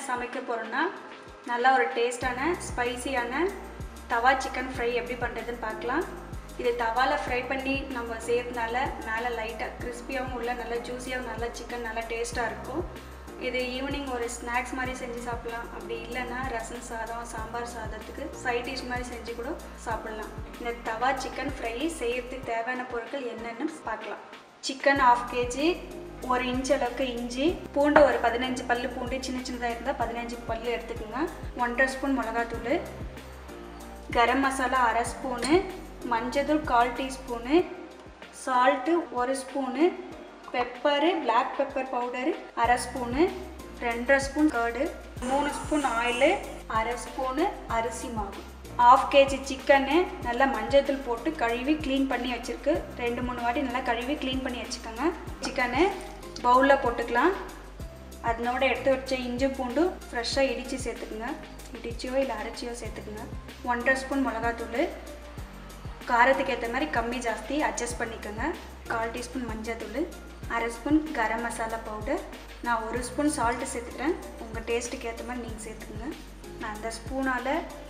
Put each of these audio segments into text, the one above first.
சமைக்க போகிறோன்னா நல்லா ஒரு டேஸ்டான ஸ்பைசியான தவா சிக்கன் ஃப்ரை எப்படி பண்ணுறதுன்னு பார்க்கலாம் இது தவாவில் ஃப்ரை பண்ணி நம்ம செய்யறதுனால மேலே லைட்டாக கிறிஸ்பியாகவும் உள்ள நல்லா ஜூஸியாகவும் நல்லா சிக்கன் நல்லா டேஸ்ட்டாக இருக்கும் இது ஈவினிங் ஒரு ஸ்நாக்ஸ் மாதிரி செஞ்சு சாப்பிட்லாம் அப்படி இல்லைன்னா ரசம் சாதம் சாம்பார் சாதத்துக்கு சைட் டிஷ் மாதிரி செஞ்சு கூட சாப்பிட்லாம் இந்த தவா சிக்கன் ஃப்ரை செய்யறதுக்கு தேவையான பொருட்கள் என்னென்னு பார்க்கலாம் சிக்கன் ஆஃப் கேஜி ஒரு இன்ச் அளவுக்கு இஞ்சி பூண்டு ஒரு பதினஞ்சு பல்லு பூண்டு சின்ன சின்னதாக இருந்தால் பதினஞ்சு பல்லு எடுத்துக்கோங்க ஒன்றரை ஸ்பூன் மிளகாத்தூள் கரம் மசாலா அரை ஸ்பூனு மஞ்சத்தூள் கால் டீஸ்பூனு சால்ட்டு ஒரு spoon pepper black pepper powder அரை ஸ்பூனு ரெண்டரை ஸ்பூன் கர்டு மூணு ஸ்பூன் ஆயிலு அரை ஸ்பூனு அரிசி மாவு ஆஃப் கேஜி சிக்கனு நல்லா மஞ்சத்தூள் போட்டு கழுவி க்ளீன் பண்ணி வச்சுருக்கு ரெண்டு மூணு வாட்டி நல்லா கழுவி க்ளீன் பண்ணி வச்சுக்கோங்க சிக்கனு பவுலில் போட்டுக்கலாம் அதனோட எடுத்து வச்ச இஞ்சி பூண்டு ஃப்ரெஷ்ஷாக இடித்து சேர்த்துக்குங்க இடிச்சியோ இல்லை அரைச்சியோ சேர்த்துக்குங்க ஒன்றரை ஸ்பூன் மிளகாத்தூள் காரத்துக்கு ஏற்ற மாதிரி கம்மி ஜாஸ்தி அட்ஜஸ்ட் பண்ணிக்கோங்க கால் டீஸ்பூன் மஞ்சத்தூள் அரை ஸ்பூன் கரம் மசாலா பவுடர் நான் ஒரு ஸ்பூன் சால்ட்டு சேர்த்துக்கிறேன் உங்கள் டேஸ்ட்டுக்கு ஏற்ற மாதிரி நீங்கள் சேர்த்துக்குங்க நான் அந்த ஸ்பூனால்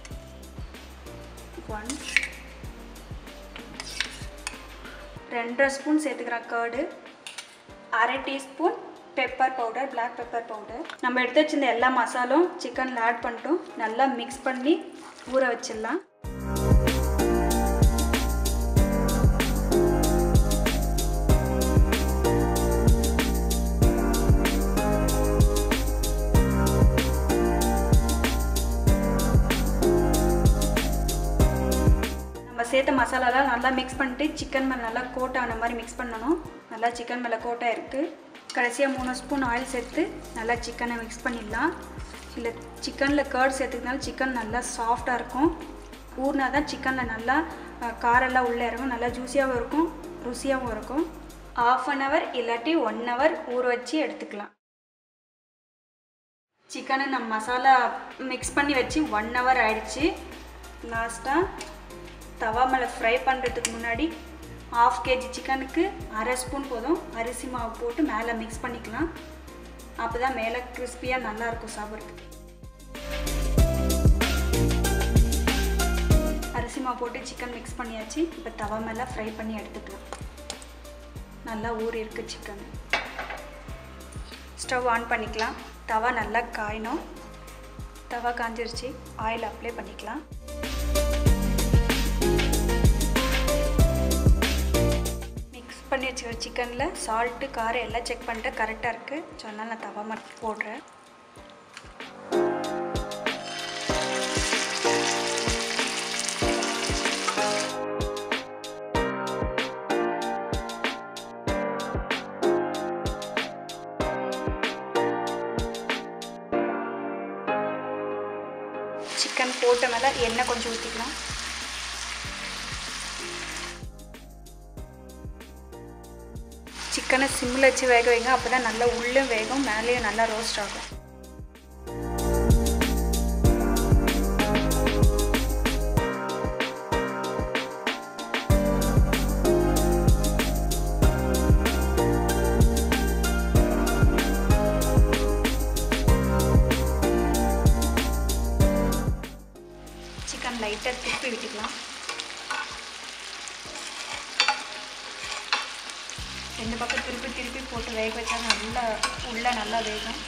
ஒன் ரெண்டரை ஸ்பூன் சேர்த்துக்கிறேன் கர்டு அரை teaspoon pepper powder black pepper powder நம்ம எடுத்து வச்சிருந்த எல்லா மசாலும் சிக்கனில் ஆட் பண்ணிட்டோம் நல்லா மிக்ஸ் பண்ணி ஊற வச்சிடலாம் நம்ம சேர்த்த மசாலாலாம் நல்லா மிக்ஸ் பண்ணிட்டு சிக்கன் மேலே நல்லா கோட் ஆன மாதிரி மிக்ஸ் பண்ணணும் நல்லா சிக்கன் மேலே கோட்டாக இருக்குது கடைசியாக மூணு ஸ்பூன் ஆயில் சேர்த்து நல்லா சிக்கனை மிக்ஸ் பண்ணிடலாம் இல்லை சிக்கனில் கர்ட் சேர்த்துக்கினாலும் சிக்கன் நல்லா சாஃப்டாக இருக்கும் ஊறினா தான் சிக்கனில் நல்லா அஹ், காரெல்லாம் உள்ளே இறங்கும் நல்லா ஜூஸியாகவும் இருக்கும் ருசியாகவும் இருக்கும் ஆஃப் அன் ஹவர் இல்லாட்டி ஒன் ஹவர் ஊற வச்சு எடுத்துக்கலாம் சிக்கனை நம்ம மசாலா மிக்ஸ் பண்ணி வச்சு ஒன் ஹவர் ஆயிடுச்சு லாஸ்ட்டாக தவா மேலே ஃப்ரை பண்ணுறதுக்கு முன்னாடி ஆஃப் கேஜி சிக்கனுக்கு அரை ஸ்பூன் போதும் அரிசி மாவு போட்டு மேலே மிக்ஸ் பண்ணிக்கலாம் அப்போ தான் மேலே கிறிஸ்பியாக நல்லாயிருக்கும் சாப்பிட்றதுக்கு அரிசி மாவு போட்டு சிக்கன் மிக்ஸ் பண்ணியாச்சு இப்போ தவா மேலே ஃப்ரை பண்ணி எடுத்துக்கலாம் நல்லா ஊறி இருக்கு சிக்கன் ஸ்டவ் ஆன் பண்ணிக்கலாம் தவா நல்லா காயணும் தவா காஞ்சிருச்சு ஆயில் அப்ளை பண்ணிக்கலாம் மிக்ஸ் பண்ணி வச்சுக்கிற சிக்கனில் சால்ட்டு காரம் எல்லாம் செக் பண்ணிட்டு கரெக்டாக இருக்குது ஸோ அதனால் நான் தவா மட்டும் போடுறேன் சிக்கன் போட்ட மேலே எண்ணெய் கொஞ்சம் ஊற்றிக்கலாம் சிக்கனை சிம்மில் வச்சு வேக வைங்க அப்போ தான் நல்லா உள்ளே வேகும் மேலேயும் நல்லா ரோஸ்ட் ஆகும் சிக்கன் லைட்டாக திருப்பி விட்டுக்கலாம் ரெண்டு பக்கம் திருப்பி திருப்பி போட்டு வேக வச்சா நல்லா உள்ள நல்லா வேகும்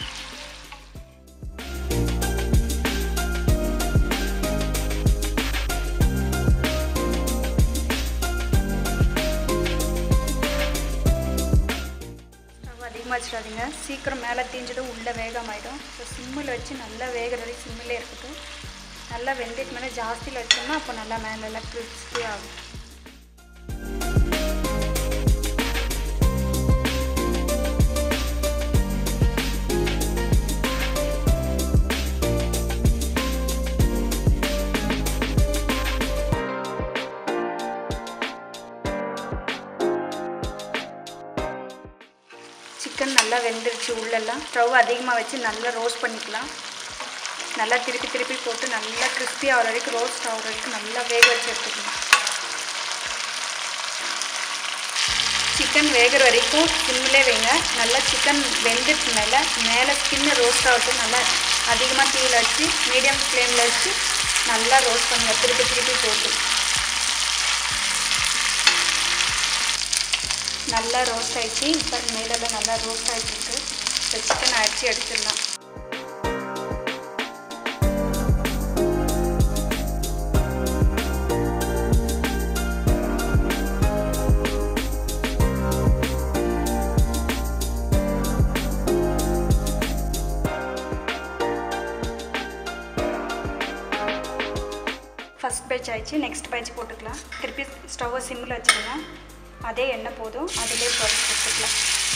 ஸ்டவ் அதிகமாக வச்சிடாதீங்க சீக்கிரம் மேலே தீஞ்சிடும் உள்ளே வேகமாயிடும் ஸோ சிம்மில் வச்சு நல்லா வேகிற வரைக்கும் சிம்மிலே இருக்கட்டும் நல்லா வெந்தயத்து மேலே ஜாஸ்தியில் வச்சோம்னா அப்போ நல்லா மேலே எல்லாம் கிறிஸ்பி ஆகும் சிக்கன் நல்லா வெந்துருச்சு உள்ளெல்லாம் ஸ்டவ் அதிகமாக வச்சு நல்லா ரோஸ்ட் பண்ணிக்கலாம் நல்லா திருப்பி திருப்பி போட்டு நல்லா கிறிஸ்பி ஆகிற வரைக்கும் ரோஸ்ட் ஆகிற வரைக்கும் நல்லா வேக வச்சு எடுத்துக்கணும் சிக்கன் வேகிற வரைக்கும் சிம்மிலே வைங்க நல்லா சிக்கன் வெந்துட்டு மேலே மேலே ஸ்கின்னு ரோஸ்ட் ஆகட்டும் நல்லா அதிகமாக தீயில் வச்சு மீடியம் ஃப்ளேமில் வச்சு நல்லா ரோஸ்ட் பண்ணுங்கள் திருப்பி திருப்பி போட்டு நல்லா ரோஸ்ட் ஆகிடுச்சு இப்போ மேலெல்லாம் நல்லா ரோஸ்ட் ஆகிட்டு இப்போ சிக்கன் அடித்து எடுத்துடலாம் ஃபஸ்ட் பேட்ச் ஆயிடுச்சு நெக்ஸ்ட் பேட்ச் போட்டுக்கலாம் திருப்பி ஸ்டவ்வை சிம்மில் வச்சுக்கோங்க அதே எண்ணெய் போதும் அதிலே பொறுத்து கொடுத்துக்கலாம்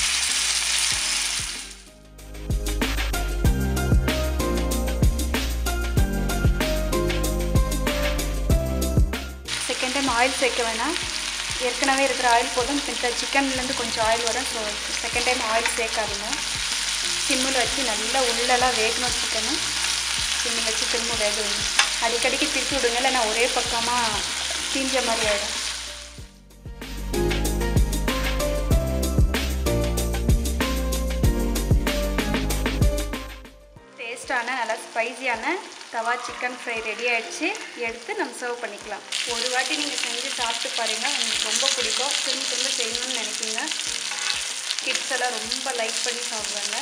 செகண்ட் டைம் ஆயில் சேர்க்க வேணாம் ஏற்கனவே இருக்கிற ஆயில் போதும் இந்த சிக்கன்லேருந்து கொஞ்சம் ஆயில் வரும் ஸோ செகண்ட் டைம் ஆயில் சேர்க்காதீங்க சிம்மில் வச்சு நல்லா உள்ளெல்லாம் வேகணும் சிக்கனு சிம்மில் வச்சு திரும்ப வேக வைங்க அடிக்கடிக்கு திருப்பி விடுங்க இல்லைன்னா ஒரே பக்கமாக தீஞ்ச மாதிரி ஆகிடும் டேஸ்டான நல்லா ஸ்பைசியான தவா சிக்கன் ஃப்ரை ரெடி ஆகிடுச்சு எடுத்து நம்ம சர்வ் பண்ணிக்கலாம் ஒரு வாட்டி நீங்கள் செஞ்சு சாப்பிட்டு பாருங்கள் உங்களுக்கு ரொம்ப பிடிக்கும் திரும்ப திரும்ப செய்யணும்னு நினைப்பீங்க கிட்ஸ் எல்லாம் ரொம்ப லைக் பண்ணி சாப்பிடுவாங்க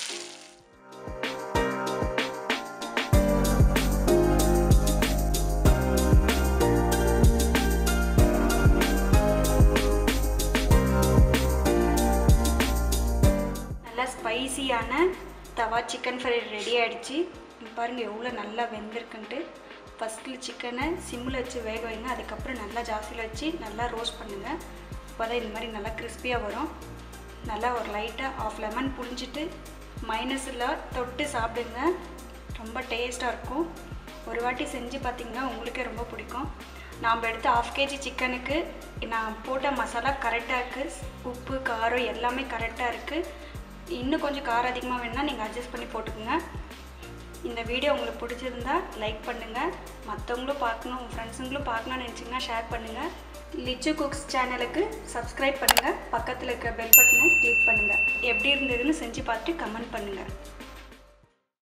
நல்லா ஸ்பைசியான தவா சிக்கன் ஃப்ரை ரெடி ஆகிடுச்சு பாருங்கள் எவ்வளோ நல்லா வெந்திருக்குன்ட்டு ஃபஸ்ட்டில் சிக்கனை சிம்மில் வச்சு வேக வைங்க அதுக்கப்புறம் நல்லா ஜாஸ்தியில் வச்சு நல்லா ரோஸ்ட் பண்ணுங்கள் அப்போ தான் இது மாதிரி நல்லா கிறிஸ்பியாக வரும் நல்லா ஒரு லைட்டாக ஆஃப் லெமன் புழிஞ்சிட்டு மைனஸில் தொட்டு சாப்பிடுங்க ரொம்ப டேஸ்ட்டாக இருக்கும் ஒரு வாட்டி செஞ்சு பார்த்தீங்கன்னா உங்களுக்கே ரொம்ப பிடிக்கும் நாம் எடுத்த ஆஃப் கேஜி சிக்கனுக்கு நான் போட்ட மசாலா கரெக்டாக இருக்குது உப்பு காரம் எல்லாமே கரெக்டாக இருக்குது இன்னும் கொஞ்சம் காரம் அதிகமாக வேணுன்னா நீங்கள் அட்ஜஸ்ட் பண்ணி போட்டுக்கோங்க இந்த வீடியோ உங்களுக்கு பிடிச்சிருந்தா லைக் பண்ணுங்கள் மற்றவங்களும் பார்க்கணும் உங்கள் ஃப்ரெண்ட்ஸுங்களும் பார்க்கணும்னு நினச்சிங்கன்னா ஷேர் பண்ணுங்கள் லிச்சு குக்ஸ் சேனலுக்கு சப்ஸ்கிரைப் பண்ணுங்கள் பக்கத்தில் இருக்க பெல் பட்டனை கிளிக் பண்ணுங்கள் எப்படி இருந்ததுன்னு செஞ்சு பார்த்துட்டு கமெண்ட் பண்ணுங்கள்